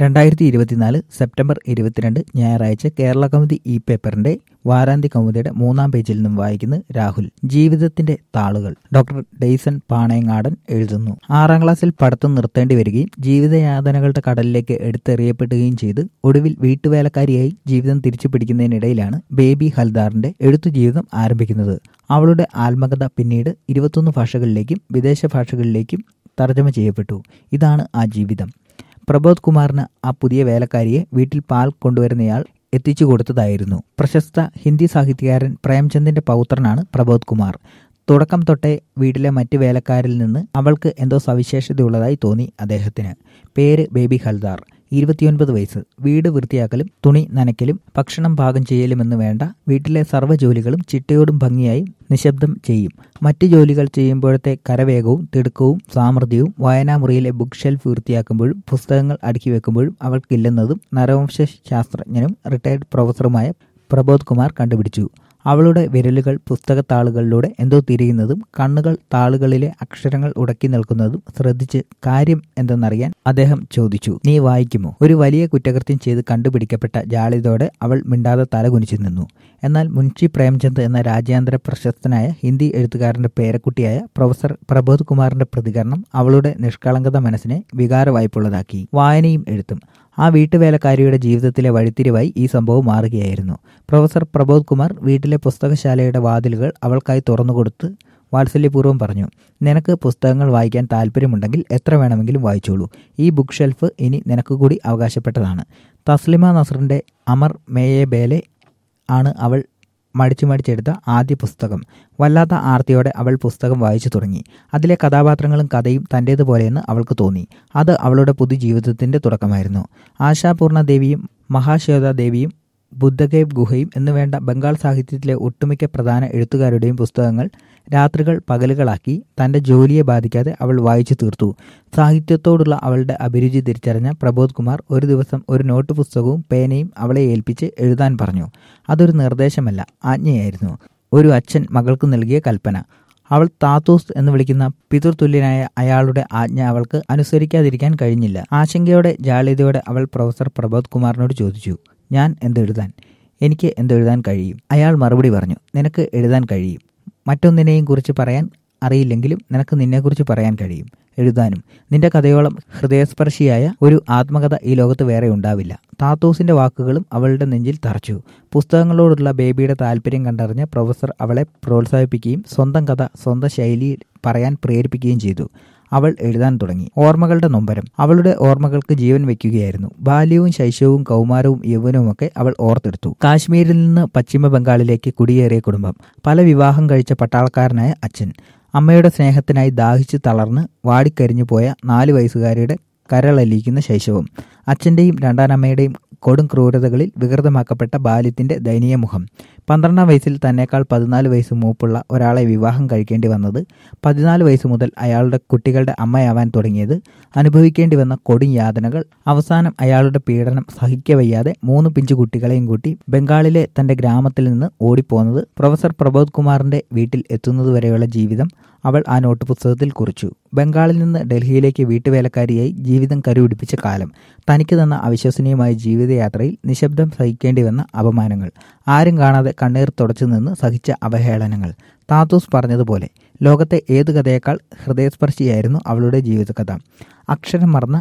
രണ്ടായിരത്തി ഇരുപത്തിനാല് സെപ്റ്റംബർ ഇരുപത്തിരണ്ട് ഞായറാഴ്ച കേരള കൗമുദി ഇ പേപ്പറിന്റെ വാരാന്ത്യ കൗമുദിയുടെ മൂന്നാം പേജിൽ നിന്നും വായിക്കുന്നത് രാഹുൽ ജീവിതത്തിന്റെ താളുകൾ ഡോക്ടർ ഡെയ്സൺ പാണയങ്ങാടൻ എഴുതുന്നു ആറാം ക്ലാസ്സിൽ പഠിത്തം നിർത്തേണ്ടി വരികയും ജീവിതയാതനകളുടെ കടലിലേക്ക് എടുത്തെറിയപ്പെടുകയും ചെയ്ത് ഒടുവിൽ വീട്ടുവേലക്കാരിയായി ജീവിതം തിരിച്ചു പിടിക്കുന്നതിനിടയിലാണ് ബേബി ഹൽദാറിന്റെ എഴുത്തു ജീവിതം ആരംഭിക്കുന്നത് അവളുടെ ആത്മകഥ പിന്നീട് ഇരുപത്തൊന്ന് ഭാഷകളിലേക്കും വിദേശ ഭാഷകളിലേക്കും തർജ്ജമ ചെയ്യപ്പെട്ടു ഇതാണ് ആ ജീവിതം പ്രബോധ് കുമാറിന് ആ പുതിയ വേലക്കാരിയെ വീട്ടിൽ പാൽ കൊണ്ടുവരുന്നയാൾ എത്തിച്ചു കൊടുത്തതായിരുന്നു പ്രശസ്ത ഹിന്ദി സാഹിത്യകാരൻ പ്രേംചന്ദിന്റെ പൗത്രനാണ് പ്രബോധ് കുമാർ തുടക്കം തൊട്ടേ വീട്ടിലെ മറ്റ് വേലക്കാരിൽ നിന്ന് അവൾക്ക് എന്തോ സവിശേഷതയുള്ളതായി തോന്നി അദ്ദേഹത്തിന് പേര് ബേബി ഹൽദാർ ഇരുപത്തിയൊൻപത് വയസ്സ് വീട് വൃത്തിയാക്കലും തുണി നനയ്ക്കലും ഭക്ഷണം പാകം ചെയ്യലുമെന്ന് വേണ്ട വീട്ടിലെ സർവ്വ ജോലികളും ചിട്ടയോടും ഭംഗിയായും നിശബ്ദം ചെയ്യും മറ്റ് ജോലികൾ ചെയ്യുമ്പോഴത്തെ കരവേഗവും തിടുക്കവും സാമർഥ്യവും വായനാമുറിയിലെ ബുക്ക് ഷെൽഫ് വൃത്തിയാക്കുമ്പോഴും പുസ്തകങ്ങൾ അടുക്കി വെക്കുമ്പോഴും അവൾക്കില്ലെന്നതും നരവംശ ശാസ്ത്രജ്ഞനും റിട്ടയർഡ് പ്രൊഫസറുമായ പ്രബോധ് കുമാർ കണ്ടുപിടിച്ചു അവളുടെ വിരലുകൾ പുസ്തകത്താളുകളിലൂടെ എന്തോ തിരിയുന്നതും കണ്ണുകൾ താളുകളിലെ അക്ഷരങ്ങൾ ഉടക്കി നിൽക്കുന്നതും ശ്രദ്ധിച്ച് കാര്യം എന്തെന്നറിയാൻ അദ്ദേഹം ചോദിച്ചു നീ വായിക്കുമോ ഒരു വലിയ കുറ്റകൃത്യം ചെയ്ത് കണ്ടുപിടിക്കപ്പെട്ട ജാളിതോടെ അവൾ മിണ്ടാതെ തലകുനിച്ചു നിന്നു എന്നാൽ മുൻഷി പ്രേംചന്ദ് എന്ന രാജ്യാന്തര പ്രശസ്തനായ ഹിന്ദി എഴുത്തുകാരന്റെ പേരക്കുട്ടിയായ പ്രൊഫസർ പ്രബോധ് കുമാറിന്റെ പ്രതികരണം അവളുടെ നിഷ്കളങ്കത മനസ്സിനെ വികാരവായ്പുള്ളതാക്കി വായനയും എഴുത്തും ആ വീട്ടുവേലക്കാരിയുടെ ജീവിതത്തിലെ വഴിത്തിരിവായി ഈ സംഭവം മാറുകയായിരുന്നു പ്രൊഫസർ പ്രബോധ് കുമാർ വീട്ടിലെ പുസ്തകശാലയുടെ വാതിലുകൾ അവൾക്കായി തുറന്നുകൊടുത്ത് വാത്സല്യപൂർവ്വം പറഞ്ഞു നിനക്ക് പുസ്തകങ്ങൾ വായിക്കാൻ താല്പര്യമുണ്ടെങ്കിൽ എത്ര വേണമെങ്കിലും വായിച്ചോളൂ ഈ ബുക്ക് ഷെൽഫ് ഇനി നിനക്ക് കൂടി അവകാശപ്പെട്ടതാണ് തസ്ലിമ നസറിന്റെ അമർ മേയെ ബേലെ ആണ് അവൾ മടിച്ചു മടിച്ചെടുത്ത ആദ്യ പുസ്തകം വല്ലാത്ത ആർത്തിയോടെ അവൾ പുസ്തകം വായിച്ചു തുടങ്ങി അതിലെ കഥാപാത്രങ്ങളും കഥയും തൻ്റേതുപോലെയെന്ന് അവൾക്ക് തോന്നി അത് അവളുടെ പുതുജീവിതത്തിന്റെ തുടക്കമായിരുന്നു ആശാപൂർണ ദേവിയും മഹാശ്വേത ദേവിയും ബുദ്ധഗേവ് ഗുഹയും എന്നുവേണ്ട ബംഗാൾ സാഹിത്യത്തിലെ ഒട്ടുമിക്ക പ്രധാന എഴുത്തുകാരുടെയും പുസ്തകങ്ങൾ രാത്രികൾ പകലുകളാക്കി തന്റെ ജോലിയെ ബാധിക്കാതെ അവൾ വായിച്ചു തീർത്തു സാഹിത്യത്തോടുള്ള അവളുടെ അഭിരുചി തിരിച്ചറിഞ്ഞ പ്രബോധ് കുമാർ ഒരു ദിവസം ഒരു നോട്ട് പുസ്തകവും പേനയും അവളെ ഏൽപ്പിച്ച് എഴുതാൻ പറഞ്ഞു അതൊരു നിർദ്ദേശമല്ല ആജ്ഞയായിരുന്നു ഒരു അച്ഛൻ മകൾക്ക് നൽകിയ കൽപ്പന അവൾ താത്തൂസ് എന്ന് വിളിക്കുന്ന പിതൃതുല്യനായ അയാളുടെ ആജ്ഞ അവൾക്ക് അനുസരിക്കാതിരിക്കാൻ കഴിഞ്ഞില്ല ആശങ്കയോടെ ജാള്യതയോടെ അവൾ പ്രൊഫസർ പ്രബോധ് കുമാറിനോട് ചോദിച്ചു ഞാൻ എന്തെഴുതാൻ എനിക്ക് എന്തെഴുതാൻ കഴിയും അയാൾ മറുപടി പറഞ്ഞു നിനക്ക് എഴുതാൻ കഴിയും മറ്റൊന്നിനെയും കുറിച്ച് പറയാൻ അറിയില്ലെങ്കിലും നിനക്ക് നിന്നെക്കുറിച്ച് പറയാൻ കഴിയും എഴുതാനും നിന്റെ കഥയോളം ഹൃദയസ്പർശിയായ ഒരു ആത്മകഥ ഈ ലോകത്ത് വേറെ ഉണ്ടാവില്ല താത്തൂസിന്റെ വാക്കുകളും അവളുടെ നെഞ്ചിൽ തറച്ചു പുസ്തകങ്ങളോടുള്ള ബേബിയുടെ താല്പര്യം കണ്ടറിഞ്ഞ പ്രൊഫസർ അവളെ പ്രോത്സാഹിപ്പിക്കുകയും സ്വന്തം കഥ സ്വന്തം ശൈലിയിൽ പറയാൻ പ്രേരിപ്പിക്കുകയും ചെയ്തു അവൾ എഴുതാൻ തുടങ്ങി ഓർമ്മകളുടെ നൊമ്പരം അവളുടെ ഓർമ്മകൾക്ക് ജീവൻ വെക്കുകയായിരുന്നു ബാല്യവും ശൈശവവും കൗമാരവും യൗവനവുമൊക്കെ അവൾ ഓർത്തെടുത്തു കാശ്മീരിൽ നിന്ന് പശ്ചിമ ബംഗാളിലേക്ക് കുടിയേറിയ കുടുംബം പല വിവാഹം കഴിച്ച പട്ടാളക്കാരനായ അച്ഛൻ അമ്മയുടെ സ്നേഹത്തിനായി ദാഹിച്ചു തളർന്ന് വാടിക്കരിഞ്ഞു പോയ നാല് വയസ്സുകാരിയുടെ കരളലിയിക്കുന്ന ശൈശവം അച്ഛൻ്റെയും രണ്ടാനമ്മയുടെയും കൊടും ക്രൂരതകളിൽ വികൃതമാക്കപ്പെട്ട ബാല്യത്തിന്റെ ദയനീയ മുഖം പന്ത്രണ്ടാം വയസ്സിൽ തന്നേക്കാൾ പതിനാല് വയസ്സ് മൂപ്പുള്ള ഒരാളെ വിവാഹം കഴിക്കേണ്ടി വന്നത് പതിനാല് വയസ്സ് മുതൽ അയാളുടെ കുട്ടികളുടെ അമ്മയാവാൻ തുടങ്ങിയത് അനുഭവിക്കേണ്ടി വന്ന കൊടും യാതനകൾ അവസാനം അയാളുടെ പീഡനം സഹിക്കവയ്യാതെ മൂന്ന് പിഞ്ചു കുട്ടികളെയും കൂട്ടി ബംഗാളിലെ തന്റെ ഗ്രാമത്തിൽ നിന്ന് ഓടിപ്പോന്നത് പ്രൊഫസർ പ്രബോധ് കുമാറിന്റെ വീട്ടിൽ എത്തുന്നതുവരെയുള്ള ജീവിതം അവൾ ആ നോട്ട് പുസ്തകത്തിൽ കുറിച്ചു ബംഗാളിൽ നിന്ന് ഡൽഹിയിലേക്ക് വീട്ടുവേലക്കാരിയായി ജീവിതം കരുപിടിപ്പിച്ച കാലം തനിക്ക് തന്ന അവിശ്വസനീയമായ ജീവിതയാത്രയിൽ നിശബ്ദം സഹിക്കേണ്ടി വന്ന അപമാനങ്ങൾ ആരും കാണാതെ കണ്ണീർ തുടച്ചു നിന്ന് സഹിച്ച അവഹേളനങ്ങൾ താത്തൂസ് പറഞ്ഞതുപോലെ ലോകത്തെ ഏത് കഥയേക്കാൾ ഹൃദയസ്പർശിയായിരുന്നു അവളുടെ ജീവിതകഥ അക്ഷരം മറന്ന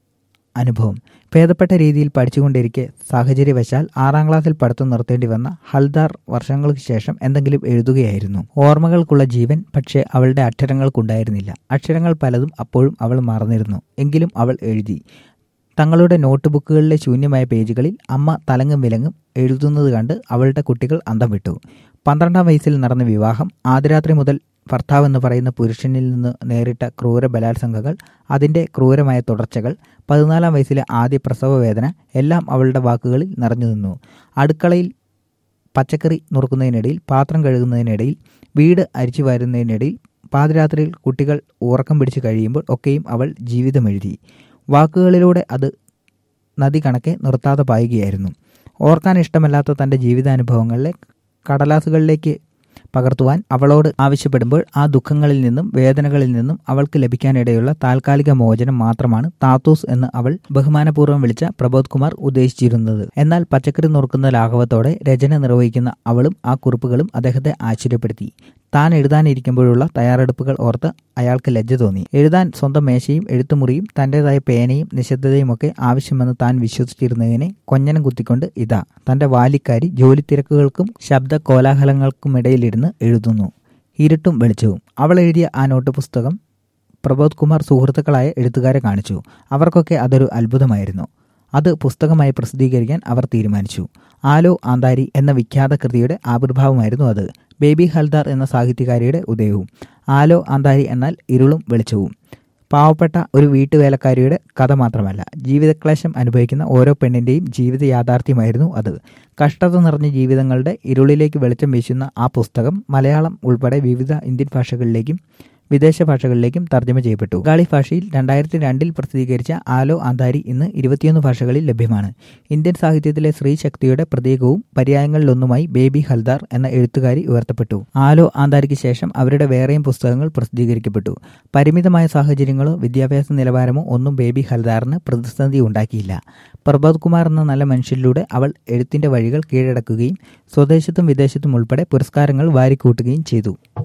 അനുഭവം ഭേദപ്പെട്ട രീതിയിൽ പഠിച്ചുകൊണ്ടിരിക്കെ സാഹചര്യവശാൽ ആറാം ക്ലാസ്സിൽ പഠിത്തം നിർത്തേണ്ടി വന്ന ഹൽദാർ വർഷങ്ങൾക്ക് ശേഷം എന്തെങ്കിലും എഴുതുകയായിരുന്നു ഓർമ്മകൾക്കുള്ള ജീവൻ പക്ഷേ അവളുടെ അക്ഷരങ്ങൾക്കുണ്ടായിരുന്നില്ല അക്ഷരങ്ങൾ പലതും അപ്പോഴും അവൾ മറന്നിരുന്നു എങ്കിലും അവൾ എഴുതി തങ്ങളുടെ നോട്ട് ബുക്കുകളിലെ ശൂന്യമായ പേജുകളിൽ അമ്മ തലങ്ങും വിലങ്ങും എഴുതുന്നത് കണ്ട് അവളുടെ കുട്ടികൾ അന്തം വിട്ടു പന്ത്രണ്ടാം വയസ്സിൽ നടന്ന വിവാഹം ആദ്യരാത്രി മുതൽ ഭർത്താവ് എന്ന് പറയുന്ന പുരുഷനിൽ നിന്ന് നേരിട്ട ക്രൂര ബലാത്സംഗങ്ങൾ അതിൻ്റെ ക്രൂരമായ തുടർച്ചകൾ പതിനാലാം വയസ്സിലെ ആദ്യ പ്രസവ വേദന എല്ലാം അവളുടെ വാക്കുകളിൽ നിറഞ്ഞു നിന്നു അടുക്കളയിൽ പച്ചക്കറി നുറുക്കുന്നതിനിടയിൽ പാത്രം കഴുകുന്നതിനിടയിൽ വീട് അരിച്ചു വാരുന്നതിനിടയിൽ പാതിരാത്രിയിൽ കുട്ടികൾ ഉറക്കം പിടിച്ചു കഴിയുമ്പോൾ ഒക്കെയും അവൾ ജീവിതം എഴുതി വാക്കുകളിലൂടെ അത് നദി കണക്കെ നിർത്താതെ പായുകയായിരുന്നു ഓർക്കാൻ ഇഷ്ടമല്ലാത്ത തൻ്റെ ജീവിതാനുഭവങ്ങളിലെ കടലാസുകളിലേക്ക് പകർത്തുവാൻ അവളോട് ആവശ്യപ്പെടുമ്പോൾ ആ ദുഃഖങ്ങളിൽ നിന്നും വേദനകളിൽ നിന്നും അവൾക്ക് ലഭിക്കാനിടയുള്ള താൽക്കാലിക മോചനം മാത്രമാണ് താത്തൂസ് എന്ന് അവൾ ബഹുമാനപൂർവ്വം വിളിച്ച പ്രബോധ് കുമാർ ഉദ്ദേശിച്ചിരുന്നത് എന്നാൽ പച്ചക്കറി നുറുക്കുന്ന ലാഘവത്തോടെ രചന നിർവഹിക്കുന്ന അവളും ആ കുറിപ്പുകളും അദ്ദേഹത്തെ ആശ്ചര്യപ്പെടുത്തി താൻ എഴുതാനിരിക്കുമ്പോഴുള്ള തയ്യാറെടുപ്പുകൾ ഓർത്ത് അയാൾക്ക് ലജ്ജ തോന്നി എഴുതാൻ സ്വന്തം മേശയും എഴുത്തുമുറിയും തന്റേതായ പേനയും നിശബ്ദതയുമൊക്കെ ആവശ്യമെന്ന് താൻ വിശ്വസിച്ചിരുന്നതിനെ കൊഞ്ഞനം കുത്തിക്കൊണ്ട് ഇതാ തന്റെ വാലിക്കാരി ജോലി തിരക്കുകൾക്കും ശബ്ദ കോലാഹലങ്ങൾക്കുമിടയിലിരുന്ന് എഴുതുന്നു ഇരുട്ടും വെളിച്ചവും അവൾ എഴുതിയ ആ നോട്ട് പുസ്തകം പ്രബോധ് കുമാർ സുഹൃത്തുക്കളായ എഴുത്തുകാരെ കാണിച്ചു അവർക്കൊക്കെ അതൊരു അത്ഭുതമായിരുന്നു അത് പുസ്തകമായി പ്രസിദ്ധീകരിക്കാൻ അവർ തീരുമാനിച്ചു ആലോ ആന്താരി എന്ന വിഖ്യാത കൃതിയുടെ ആവിർഭാവമായിരുന്നു അത് ബേബി ഹൽദാർ എന്ന സാഹിത്യകാരിയുടെ ഉദയവും ആലോ ആന്താരി എന്നാൽ ഇരുളും വെളിച്ചവും പാവപ്പെട്ട ഒരു വീട്ടുവേലക്കാരിയുടെ കഥ മാത്രമല്ല ജീവിതക്ലേശം അനുഭവിക്കുന്ന ഓരോ പെണ്ണിന്റെയും ജീവിത യാഥാർത്ഥ്യമായിരുന്നു അത് കഷ്ടത നിറഞ്ഞ ജീവിതങ്ങളുടെ ഇരുളിലേക്ക് വെളിച്ചം വീശുന്ന ആ പുസ്തകം മലയാളം ഉൾപ്പെടെ വിവിധ ഇന്ത്യൻ ഭാഷകളിലേക്കും വിദേശ ഭാഷകളിലേക്കും തർജ്ജമ ചെയ്യപ്പെട്ടു ബംഗാളി ഭാഷയിൽ രണ്ടായിരത്തി രണ്ടിൽ പ്രസിദ്ധീകരിച്ച ആലോ ആന്താരി ഇന്ന് ഇരുപത്തിയൊന്ന് ഭാഷകളിൽ ലഭ്യമാണ് ഇന്ത്യൻ സാഹിത്യത്തിലെ സ്ത്രീ ശക്തിയുടെ പ്രതീകവും പര്യായങ്ങളിലൊന്നുമായി ബേബി ഹൽദാർ എന്ന എഴുത്തുകാരി ഉയർത്തപ്പെട്ടു ആലോ ആന്താരിക്ക് ശേഷം അവരുടെ വേറെയും പുസ്തകങ്ങൾ പ്രസിദ്ധീകരിക്കപ്പെട്ടു പരിമിതമായ സാഹചര്യങ്ങളോ വിദ്യാഭ്യാസ നിലവാരമോ ഒന്നും ബേബി ഹൽദാറിന് പ്രതിസന്ധി ഉണ്ടാക്കിയില്ല പ്രബോധ് കുമാർ എന്ന നല്ല മനുഷ്യരിലൂടെ അവൾ എഴുത്തിന്റെ വഴികൾ കീഴടക്കുകയും സ്വദേശത്തും വിദേശത്തും ഉൾപ്പെടെ പുരസ്കാരങ്ങൾ വാരിക്കൂട്ടുകയും ചെയ്തു